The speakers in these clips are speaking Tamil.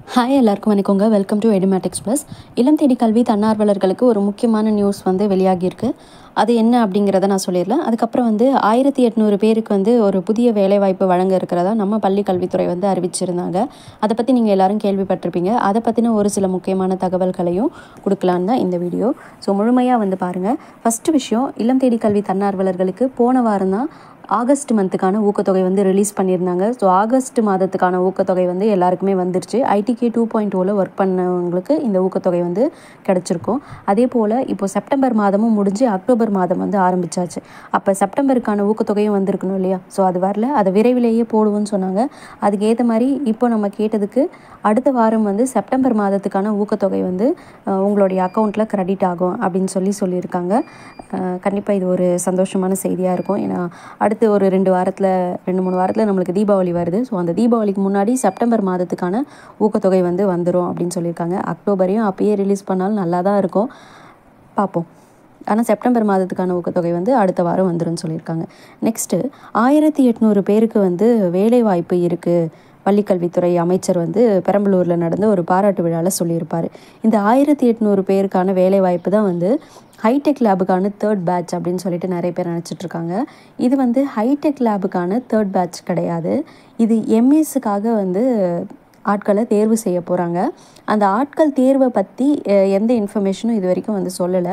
ஹாய் எல்லாருக்கும் வணக்கங்க வெல்கம் டு எடுமேட் எக்ஸ்பிரஸ் இளம் தேடி கல்வி தன்னார்வலர்களுக்கு ஒரு முக்கியமான நியூஸ் வந்து வெளியாகியிருக்கு அது என்ன அப்படிங்கிறத நான் சொல்லிடலாம் அதுக்கப்புறம் வந்து ஆயிரத்தி எட்நூறு பேருக்கு வந்து ஒரு புதிய வேலைவாய்ப்பு வழங்க இருக்கிறதா நம்ம பள்ளி கல்வித்துறை வந்து அறிவிச்சிருந்தாங்க அதை பற்றி நீங்கள் எல்லாரும் கேள்விப்பட்டிருப்பீங்க அதை பற்றின ஒரு சில முக்கியமான தகவல்களையும் கொடுக்கலான்னு தான் இந்த வீடியோ ஸோ முழுமையாக வந்து பாருங்கள் ஃபஸ்ட்டு விஷயம் இளம் தேடி கல்வி தன்னார்வலர்களுக்கு போன வாரம் தான் ஆகஸ்ட் மந்த்துக்கான ஊக்கத்தொகை வந்து ரிலீஸ் பண்ணியிருந்தாங்க ஸோ ஆகஸ்ட் மாதத்துக்கான ஊக்கத்தொகை வந்து எல்லாருக்குமே வந்துருச்சு ஐடிகே டூ பாயிண்ட் ஓவில் ஒர்க் பண்ணவங்களுக்கு இந்த ஊக்கத்தொகை வந்து கிடச்சிருக்கும் அதே போல் இப்போ செப்டம்பர் மாதமும் முடிஞ்சு அக்டோபர் மாதம் வந்து ஆரம்பிச்சாச்சு அப்போ செப்டம்பருக்கான ஊக்கத்தொகையும் வந்திருக்கணும் இல்லையா ஸோ அது வரல அதை விரைவிலேயே போடுவோம்னு சொன்னாங்க அதுக்கு ஏற்ற மாதிரி இப்போ நம்ம கேட்டதுக்கு அடுத்த வாரம் வந்து செப்டம்பர் மாதத்துக்கான ஊக்கத்தொகை வந்து அஹ், உங்களுடைய அக்கௌண்ட்டில் கிரெடிட் ஆகும் அப்படின்னு சொல்லி சொல்லியிருக்காங்க கண்டிப்பாக இது ஒரு சந்தோஷமான செய்தியாக இருக்கும் ஏன்னா அடுத்து ஒரு ரெண்டு வாரத்தில் ரெண்டு மூணு வாரத்தில் நம்மளுக்கு தீபாவளி வருது ஸோ அந்த தீபாவளிக்கு முன்னாடி செப்டம்பர் மாதத்துக்கான ஊக்கத்தொகை வந்து வந்துடும் அப்படின்னு சொல்லியிருக்காங்க அக்டோபரையும் அப்பயே ரிலீஸ் பண்ணாலும் நல்லா தான் இருக்கும் பார்ப்போம் ஆனால் செப்டம்பர் மாதத்துக்கான ஊக்கத்தொகை வந்து அடுத்த வாரம் வந்துரும்னு சொல்லியிருக்காங்க நெக்ஸ்ட்டு ஆயிரத்தி எட்நூறு பேருக்கு வந்து வேலை வாய்ப்பு இருக்குது பள்ளிக்கல்வித்துறை அமைச்சர் வந்து பெரம்பலூரில் நடந்த ஒரு பாராட்டு விழாவில் சொல்லியிருப்பார் இந்த ஆயிரத்தி எட்நூறு பேருக்கான வேலை வாய்ப்பு தான் வந்து ஹைடெக் லேபுக்கான தேர்ட் பேட்ச் அப்படின்னு சொல்லிட்டு நிறைய பேர் நினச்சிட்டு இருக்காங்க இது வந்து ஹைடெக் லேபுக்கான தேர்ட் பேட்ச் கிடையாது இது எம்எஸ்ஸுக்காக வந்து ஆட்களை தேர்வு செய்ய போகிறாங்க அந்த ஆட்கள் தேர்வை பற்றி அஹ், எந்த இன்ஃபர்மேஷனும் இது வரைக்கும் வந்து சொல்லலை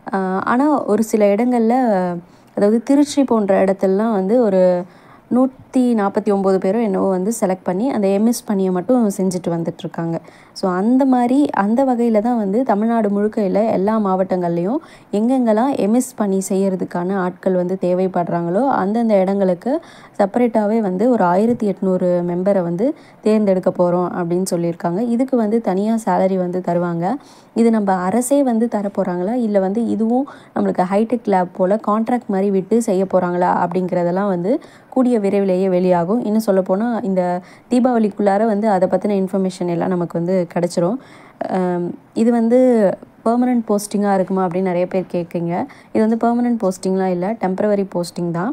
ஆனால் ஒரு சில இடங்களில் அதாவது திருச்சி போன்ற இடத்துலலாம் வந்து ஒரு நூற்றி நாற்பத்தி ஒம்பது பேரும் என்னவோ வந்து செலக்ட் பண்ணி அந்த எம்எஸ் பணியை மட்டும் செஞ்சுட்டு வந்துட்டுருக்காங்க ஸோ அந்த மாதிரி அந்த வகையில் தான் வந்து தமிழ்நாடு முழுக்க இல்லை எல்லா மாவட்டங்கள்லேயும் எங்கெங்கெல்லாம் எம்எஸ் பணி செய்கிறதுக்கான ஆட்கள் வந்து தேவைப்படுறாங்களோ அந்தந்த இடங்களுக்கு செப்பரேட்டாகவே வந்து ஒரு ஆயிரத்தி எட்நூறு மெம்பரை வந்து தேர்ந்தெடுக்க போகிறோம் அப்படின்னு சொல்லியிருக்காங்க இதுக்கு வந்து தனியாக சேலரி வந்து தருவாங்க இது நம்ம அரசே வந்து தர போகிறாங்களா இல்லை வந்து இதுவும் நம்மளுக்கு ஹைடெக் லேப் போல் கான்ட்ராக்ட் மாதிரி விட்டு செய்ய போகிறாங்களா அப்படிங்கிறதெல்லாம் வந்து கூடிய விரைவிலேயே வெளியாகும் இன்னும் சொல்லப்போனால் இந்த தீபாவளிக்குள்ளார வந்து அதை பற்றின இன்ஃபர்மேஷன் எல்லாம் நமக்கு வந்து கிடச்சிரும் அம், இது வந்து பெர்மனன்ட் போஸ்டிங்காக இருக்குமா அப்படின்னு நிறைய பேர் கேட்குங்க இது வந்து பெர்மனன்ட் போஸ்டிங்லாம் இல்லை டெம்பரவரி போஸ்டிங் தான்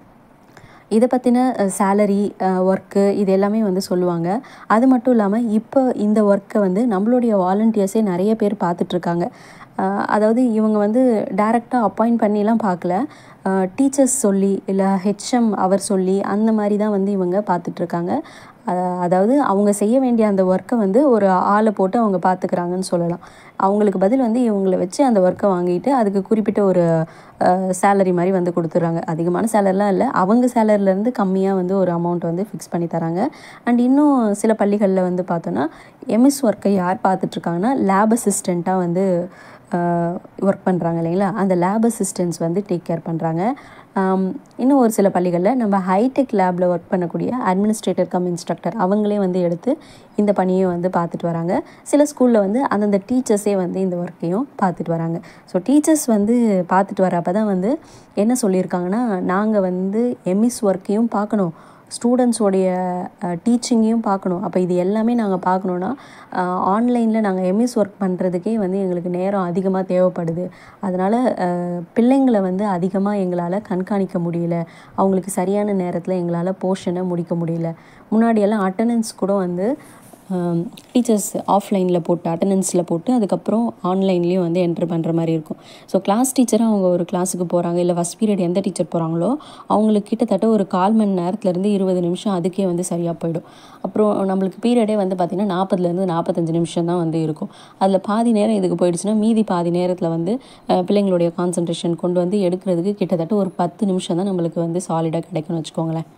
இதை பற்றின சேலரி ஒர்க்கு இது எல்லாமே வந்து சொல்லுவாங்க அது மட்டும் இல்லாமல் இப்போ இந்த ஒர்க்கை வந்து நம்மளுடைய வாலண்டியர்ஸே நிறைய பேர் பார்த்துட்ருக்காங்க அதாவது இவங்க வந்து டைரெக்டாக அப்பாயிண்ட் பண்ணிலாம் பார்க்கல டீச்சர்ஸ் சொல்லி இல்லை ஹெச்எம் அவர் சொல்லி அந்த மாதிரி தான் வந்து இவங்க பார்த்துட்ருக்காங்க அதாவது அவங்க செய்ய வேண்டிய அந்த ஒர்க்கை வந்து ஒரு ஆளை போட்டு அவங்க பார்த்துக்கிறாங்கன்னு சொல்லலாம் அவங்களுக்கு பதில் வந்து இவங்களை வச்சு அந்த ஒர்க்கை வாங்கிட்டு அதுக்கு குறிப்பிட்ட ஒரு சேலரி மாதிரி வந்து கொடுத்துட்றாங்க அதிகமான சேலரிலாம் இல்லை அவங்க சேலரிலேருந்து கம்மியாக வந்து ஒரு அமௌண்ட் வந்து ஃபிக்ஸ் பண்ணி தராங்க அண்ட் இன்னும் சில பள்ளிகளில் வந்து பார்த்தோன்னா எம்எஸ் ஒர்க்கை யார் பார்த்துட்ருக்காங்கன்னா லேப் அசிஸ்டண்ட்டாக வந்து ஒர்க் பண்ணுறாங்க இல்லைங்களா அந்த லேப் அசிஸ்டன்ஸ் வந்து டேக் கேர் பண்ணுறாங்க இன்னும் ஒரு சில பள்ளிகளில் நம்ம ஹைடெக் லேபில் ஒர்க் பண்ணக்கூடிய அட்மினிஸ்ட்ரேட்டர் கம் இன்ஸ்ட்ரக்டர் அவங்களே வந்து எடுத்து இந்த பணியை வந்து பார்த்துட்டு வராங்க சில ஸ்கூலில் வந்து அந்தந்த டீச்சர்ஸே வந்து இந்த ஒர்க்கையும் பார்த்துட்டு வராங்க ஸோ டீச்சர்ஸ் வந்து பார்த்துட்டு வரப்போ தான் வந்து என்ன சொல்லியிருக்காங்கன்னா நாங்கள் வந்து எம்இஸ் ஒர்க்கையும் பார்க்கணும் ஸ்டூடெண்ட்ஸோடைய டீச்சிங்கையும் பார்க்கணும் அப்போ இது எல்லாமே நாங்கள் பார்க்கணுன்னா ஆன்லைனில் நாங்கள் எம்எஸ் ஒர்க் பண்ணுறதுக்கே வந்து எங்களுக்கு நேரம் அதிகமாக தேவைப்படுது அதனால் பிள்ளைங்களை வந்து அதிகமாக எங்களால் கண்காணிக்க முடியல அவங்களுக்கு சரியான நேரத்தில் எங்களால் போர்ஷனை முடிக்க முடியல முன்னாடியெல்லாம் அட்டண்டன்ஸ் கூட வந்து டீச்சர்ஸ் ஆஃப்லைனில் போட்டு அட்டண்டன்ஸில் போட்டு அதுக்கப்புறம் ஆன்லைன்லேயும் வந்து என்ட்ரு பண்ணுற மாதிரி இருக்கும் ஸோ கிளாஸ் டீச்சராக அவங்க ஒரு கிளாஸுக்கு போகிறாங்க இல்லை ஃபஸ்ட் பீரியட் எந்த டீச்சர் போகிறாங்களோ அவங்களுக்கு கிட்டத்தட்ட ஒரு கால் மணி நேரத்துலேருந்து இருபது நிமிஷம் அதுக்கே வந்து சரியாக போயிடும் அப்புறம் நம்மளுக்கு பீரியடே வந்து பார்த்திங்கன்னா நாற்பதுலேருந்து நாற்பத்தஞ்சு நிமிஷம் தான் வந்து இருக்கும் அதில் பாதி நேரம் இதுக்கு போயிடுச்சுன்னா மீதி பாதி நேரத்தில் வந்து அஹ், பிள்ளைங்களுடைய கான்சன்ட்ரேஷன் கொண்டு வந்து எடுக்கிறதுக்கு கிட்டத்தட்ட ஒரு பத்து நிமிஷம் தான் நம்மளுக்கு வந்து சாலிடாக கிடைக்கும்னு வச்சுக்கோங்களேன்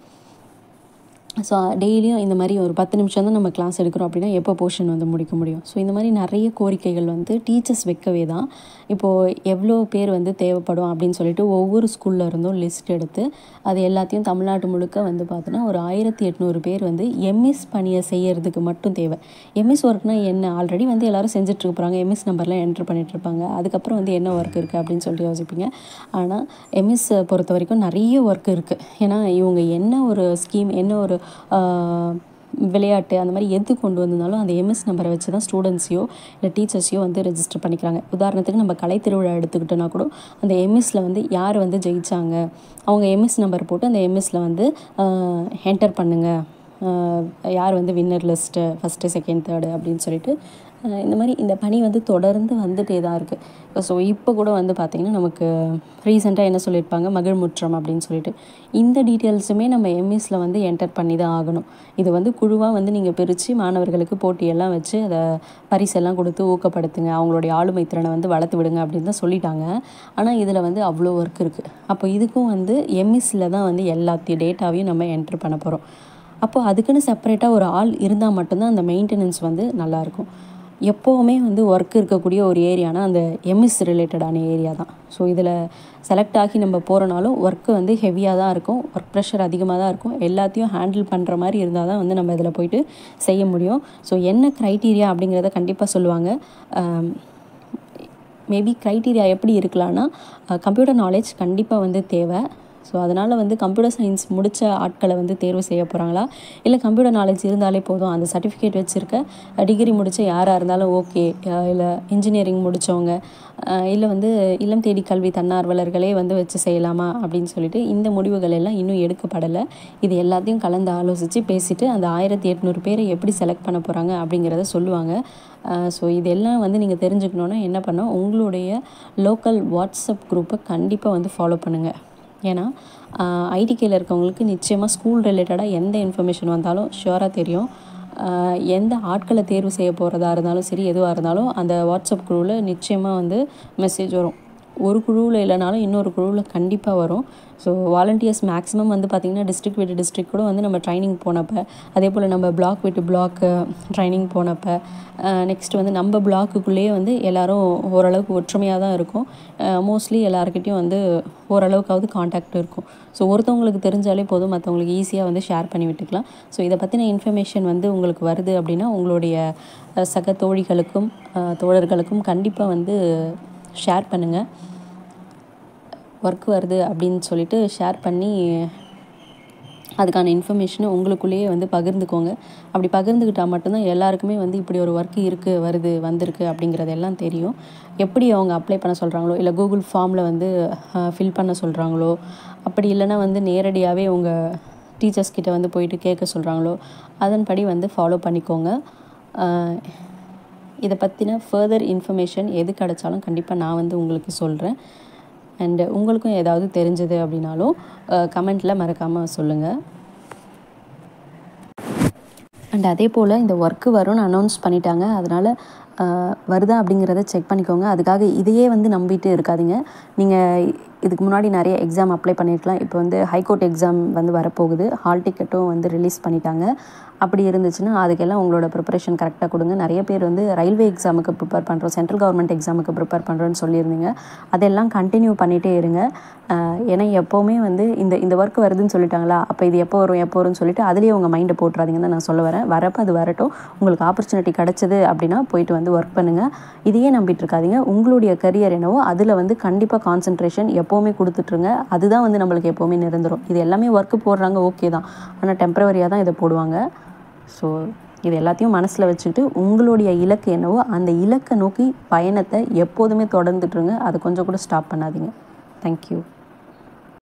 ஸோ டெய்லியும் இந்த மாதிரி ஒரு பத்து நிமிஷம் தான் நம்ம கிளாஸ் எடுக்கிறோம் அப்படின்னா எப்போ போர்ஷன் வந்து முடிக்க முடியும் ஸோ இந்த மாதிரி நிறைய கோரிக்கைகள் வந்து டீச்சர்ஸ் வைக்கவே தான் இப்போது எவ்வளோ பேர் வந்து தேவைப்படும் அப்படின்னு சொல்லிட்டு ஒவ்வொரு ஸ்கூலில் இருந்தும் லிஸ்ட் எடுத்து அது எல்லாத்தையும் தமிழ்நாட்டு முழுக்க வந்து பார்த்தோன்னா ஒரு ஆயிரத்தி எட்நூறு பேர் வந்து எம்எஸ் பணியை செய்யறதுக்கு மட்டும் தேவை எம்எஸ் ஒர்க்னா என்ன ஆல்ரெடி வந்து எல்லாரும் செஞ்சுட்டு இருக்க போகிறாங்க எம்எஸ் நம்பர்லாம் என்ட்ரு பண்ணிட்டு இருப்பாங்க அதுக்கப்புறம் வந்து என்ன ஒர்க் இருக்குது அப்படின்னு சொல்லிட்டு யோசிப்பீங்க ஆனால் எம்எஸ் பொறுத்த வரைக்கும் நிறைய ஒர்க் இருக்குது ஏன்னா இவங்க என்ன ஒரு ஸ்கீம் என்ன ஒரு ஆஹ், விளையாட்டு அந்த மாதிரி எது கொண்டு வந்திருந்தாலும் அந்த எம்எஸ் நம்பரை வச்சு தான் ஸ்டூடெண்ட்ஸையோ இல்லை டீச்சர்ஸையோ வந்து ரெஜிஸ்டர் பண்ணிக்கிறாங்க உதாரணத்துக்கு நம்ம கலை திருவிழா எடுத்துக்கிட்டோன்னா கூட அந்த எம்எஸ்ல வந்து யார் வந்து ஜெயிச்சாங்க அவங்க எம்எஸ் நம்பர் போட்டு அந்த எம்எஸ்ல வந்து என்டர் பண்ணுங்க யார் வந்து winner list first second third அப்படின்னு சொல்லிட்டு அஹ் இந்த மாதிரி இந்த பணி வந்து தொடர்ந்து வந்துட்டே தான் இருக்குது ஸோ இப்போ கூட வந்து பார்த்திங்கன்னா நமக்கு ரீசெண்டாக என்ன சொல்லியிருப்பாங்க மகிழ்முற்றம் அப்படின்னு சொல்லிட்டு இந்த டீட்டெயில்ஸுமே நம்ம எம்இஸில் வந்து என்டர் பண்ணி தான் ஆகணும் இது வந்து குழுவாக வந்து நீங்கள் பிரித்து மாணவர்களுக்கு போட்டியெல்லாம் வச்சு அதை பரிசெல்லாம் கொடுத்து ஊக்கப்படுத்துங்க அவங்களுடைய ஆளுமை திறனை வந்து வளர்த்து விடுங்க அப்படின்னு தான் சொல்லிட்டாங்க ஆனால் இதில் வந்து அவ்வளோ ஒர்க் இருக்குது அப்போ இதுக்கும் வந்து எம்இஸில் தான் வந்து எல்லாத்தையும் டேட்டாவையும் நம்ம என்டர் பண்ண போகிறோம் அப்போ அதுக்குன்னு செப்பரேட்டாக ஒரு ஆள் இருந்தால் மட்டும்தான் அந்த மெயின்டெனன்ஸ் வந்து நல்லாயிருக்கும் எப்போவுமே வந்து ஒர்க் இருக்கக்கூடிய ஒரு ஏரியானா அந்த எம்எஸ் ரிலேட்டடான ஏரியா தான் ஸோ இதில் செலக்ட் ஆகி நம்ம போகிறனாலும் ஒர்க்கு வந்து ஹெவியாக தான் இருக்கும் ஒர்க் ப்ரெஷர் அதிகமாக தான் இருக்கும் எல்லாத்தையும் ஹேண்டில் பண்ணுற மாதிரி இருந்தால் தான் வந்து நம்ம இதில் போயிட்டு செய்ய முடியும் ஸோ என்ன க்ரைட்டீரியா அப்படிங்கிறத கண்டிப்பாக சொல்லுவாங்க மேபி க்ரைட்டீரியா எப்படி இருக்கலாம்னா கம்ப்யூட்டர் நாலேஜ் கண்டிப்பாக வந்து தேவை ஸோ அதனால் வந்து கம்ப்யூட்டர் சயின்ஸ் முடித்த ஆட்களை வந்து தேர்வு செய்ய போகிறாங்களா இல்லை கம்ப்யூட்டர் நாலேஜ் இருந்தாலே போதும் அந்த சர்டிஃபிகேட் வச்சுருக்க டிகிரி முடித்த யாராக இருந்தாலும் ஓகே இல்லை இன்ஜினியரிங் முடித்தவங்க இல்லை வந்து இல்லம் தேடி கல்வி தன்னார்வலர்களே வந்து வச்சு செய்யலாமா அப்படின்னு சொல்லிட்டு இந்த முடிவுகள் எல்லாம் இன்னும் எடுக்கப்படலை இது எல்லாத்தையும் கலந்து ஆலோசித்து பேசிவிட்டு அந்த ஆயிரத்தி எட்நூறு பேரை எப்படி செலக்ட் பண்ண போகிறாங்க அப்படிங்கிறத சொல்லுவாங்க ஸோ இதெல்லாம் வந்து நீங்கள் தெரிஞ்சுக்கணுன்னா என்ன பண்ணோம் உங்களுடைய லோக்கல் வாட்ஸ்அப் குரூப்பை கண்டிப்பாக வந்து ஃபாலோ பண்ணுங்கள் ஏன்னா ஐடிகேயில் இருக்கவங்களுக்கு நிச்சயமாக ஸ்கூல் ரிலேட்டடாக எந்த இன்ஃபர்மேஷன் வந்தாலும் ஷுவராக தெரியும் ஆஹ் எந்த ஆட்களை தேர்வு செய்ய போகிறதா இருந்தாலும் சரி எதுவாக இருந்தாலும் அந்த வாட்ஸ்அப் குழுவில் நிச்சயமாக வந்து மெசேஜ் வரும் ஒரு குழுவில் இல்லைனாலும் இன்னொரு குழுவில் கண்டிப்பாக வரும் ஸோ வாலண்டியர்ஸ் மேக்ஸிமம் வந்து பார்த்திங்கன்னா டிஸ்ட்ரிக்ட் விட்டு டிஸ்ட்ரிக்ட் கூட வந்து நம்ம ட்ரைனிங் போனப்போ அதே போல் நம்ம பிளாக் விட்டு பிளாக் ட்ரைனிங் போனப்போ நெக்ஸ்ட் வந்து நம்ம பிளாக்குக்குள்ளேயே வந்து எல்லோரும் ஓரளவுக்கு ஒற்றுமையாக தான் இருக்கும் மோஸ்ட்லி எல்லாருக்கிட்டேயும் வந்து ஓரளவுக்காவது காண்டாக்ட் இருக்கும் ஸோ ஒருத்தவங்களுக்கு தெரிஞ்சாலே போதும் மற்றவங்களுக்கு ஈஸியாக வந்து ஷேர் பண்ணி விட்டுக்கலாம் ஸோ இதை பற்றின இன்ஃபர்மேஷன் வந்து உங்களுக்கு வருது அப்படின்னா உங்களுடைய அஹ், சக தோழிகளுக்கும் அஹ், தோழர்களுக்கும் கண்டிப்பாக வந்து ஷேர் பண்ணுங்கள் ஒர்க் வருது அப்படின்னு சொல்லிட்டு ஷேர் பண்ணி அதுக்கான இன்ஃபர்மேஷனை உங்களுக்குள்ளேயே வந்து பகிர்ந்துக்கோங்க அப்படி பகிர்ந்துக்கிட்டால் மட்டும்தான் எல்லாருக்குமே வந்து இப்படி ஒரு ஒர்க் இருக்குது வருது வந்திருக்கு அப்படிங்கிறது எல்லாம் தெரியும் எப்படி அவங்க அப்ளை பண்ண சொல்கிறாங்களோ இல்லை கூகுள் ஃபார்மில் வந்து ஃபில் பண்ண சொல்கிறாங்களோ அப்படி இல்லைன்னா வந்து நேரடியாகவே உங்கள் டீச்சர்ஸ் கிட்ட வந்து போயிட்டு கேட்க சொல்கிறாங்களோ அதன்படி வந்து ஃபாலோ பண்ணிக்கோங்க ஆஹ் இதை பற்றின ஃபர்தர் இன்ஃபர்மேஷன் எது கிடைச்சாலும் கண்டிப்பாக நான் வந்து உங்களுக்கு சொல்கிறேன் அண்டு உங்களுக்கும் ஏதாவது தெரிஞ்சது அப்படின்னாலும் கமெண்ட்டில் மறக்காமல் சொல்லுங்கள் அண்ட் அதே போல் இந்த ஒர்க்கு வரும்னு அனௌன்ஸ் பண்ணிட்டாங்க அதனால் வருதா அப்படிங்கிறத செக் பண்ணிக்கோங்க அதுக்காக இதையே வந்து நம்பிட்டு இருக்காதீங்க நீங்கள் இதுக்கு முன்னாடி நிறைய எக்ஸாம் அப்ளை பண்ணியிருக்கலாம் இப்போ வந்து ஹைகோர்ட் எக்ஸாம் வந்து வரப்போகுது ஹால் டிக்கெட்டும் வந்து ரிலீஸ் பண்ணிட்டாங்க அப்படி இருந்துச்சுன்னா அதுக்கெல்லாம் உங்களோட ப்ரிப்பரேஷன் கரெக்டாக கொடுங்க நிறைய பேர் வந்து ரயில்வே எக்ஸாமுக்கு ப்ரிப்பேர் பண்ணுறோம் சென்ட்ரல் கவர்மெண்ட் எக்ஸாமுக்கு ப்ரிப்பேர் பண்ணுறோன்னு சொல்லியிருந்தீங்க அதெல்லாம் கண்டினியூ பண்ணிகிட்டே இருங்க ஆஹ் ஏன்னா எப்போவுமே வந்து இந்த இந்த ஒர்க் வருதுன்னு சொல்லிட்டாங்களா அப்போ இது எப்போ வரும் எப்போ வரும்னு சொல்லிட்டு அதுலேயே உங்கள் மைண்டை போட்டுறாதீங்கன்னு தான் நான் சொல்ல வரேன் வரப்போ அது வரட்டும் உங்களுக்கு ஆப்பர்ச்சுனிட்டி கிடச்சிது அப்படின்னா போயிட்டு வந்து ஒர்க் பண்ணுங்கள் இதையே நம்பிட்டு இருக்காதீங்க உங்களுடைய கரியர் என்னவோ அதில் வந்து கண்டிப்பாக கான்சன்ட்ரேஷன் எப்போவுமே கொடுத்துட்ருங்க அதுதான் வந்து நம்மளுக்கு எப்போவுமே நிரந்தரும் இது எல்லாமே ஒர்க்கு போடுறாங்க ஓகே தான் ஆனால் டெம்பரவரியாக தான் இதை போடுவாங்க ஸோ இது எல்லாத்தையும் மனசில் வச்சுக்கிட்டு உங்களுடைய இலக்கு என்னவோ அந்த இலக்கை நோக்கி பயணத்தை எப்போதுமே தொடர்ந்துட்டுருங்க அதை கொஞ்சம் கூட ஸ்டாப் பண்ணாதீங்க தேங்க்யூ